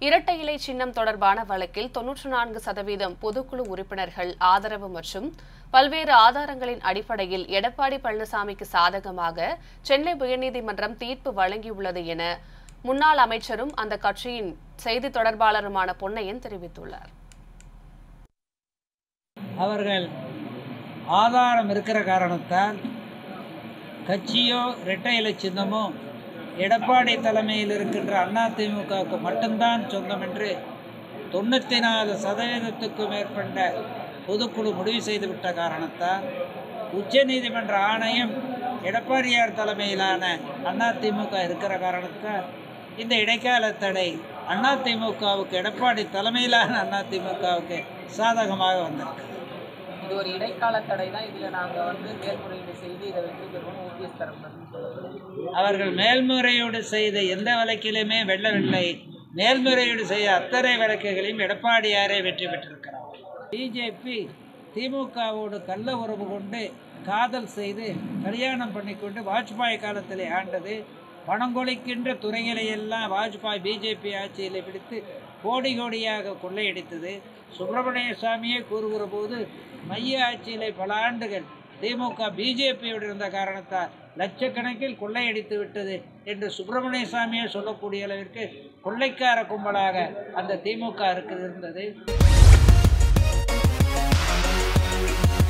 இரட்டை இலை சின்னம் தொடர்பான வழக்கில் தொன்னூற்று நான்கு சதவீதம் பொதுக்குழு உறுப்பினர்கள் ஆதரவு மற்றும் பல்வேறு ஆதாரங்களின் அடிப்படையில் எடப்பாடி பழனிசாமிக்கு சாதகமாக சென்னை உயர்நீதிமன்றம் தீர்ப்பு வழங்கியுள்ளது என முன்னாள் அமைச்சரும் அந்த கட்சியின் செய்தி தொடர்பாளருமான பொன்னையன் தெரிவித்துள்ளார் அவர்கள் ஆதாரம் இருக்கிற காரணத்தால் கட்சியோ இரட்டை இலை சின்னமோ எடப்பாடி தலைமையில் இருக்கின்ற அதிமுகவுக்கு மட்டும்தான் சொந்தம் என்று தொண்ணூற்றி நாலு சதவீதத்துக்கும் மேற்பட்ட பொதுக்குழு முடிவு செய்துவிட்ட காரணத்தால் உச்சநீதிமன்ற ஆணையம் எடப்பாடியார் தலைமையிலான அதிமுக இருக்கிற காரணத்தால் இந்த இடைக்கால தடை அதிமுகவுக்கு எடப்பாடி தலைமையிலான அதிமுகவுக்கு சாதகமாக வந்திருக்கு இது ஒரு இடைக்கால தடை தான் இதில் நாங்கள் வந்து மேல்முறையீடு செய்து இதை வெற்றி பெறுவோம் ஓபிஎஸ் தரப்பு அவர்கள் மேல்முறையீடு செய்த எந்த வழக்கிலுமே வெல்லவில்லை மேல்முறையீடு செய்த அத்தனை வழக்குகளையும் எடப்பாடியாரே வெற்றி பெற்றிருக்கிறார் பிஜேபி திமுகவோடு கள்ள உறவு கொண்டு காதல் செய்து கல்யாணம் பண்ணிக்கொண்டு வாஜ்பாய் காலத்திலே ஆண்டது பணங்கொழிக்கின்ற துறைகளை எல்லாம் வாஜ்பாய் பிஜேபி ஆட்சியில் பிடித்து கோடி கோடியாக கொள்ளையடித்தது சுப்பிரமணிய சாமியே கூறுகிற போது மைய ஆட்சியிலே பல ஆண்டுகள் திமுக பிஜேபியோடு இருந்த காரணத்தால் லட்சக்கணக்கில் கொள்ளையடித்து விட்டது என்று சுப்பிரமணிய சாமியே சொல்லக்கூடிய அளவிற்கு கொள்ளைக்கார கும்பலாக அந்த திமுக இருக்கு இருந்தது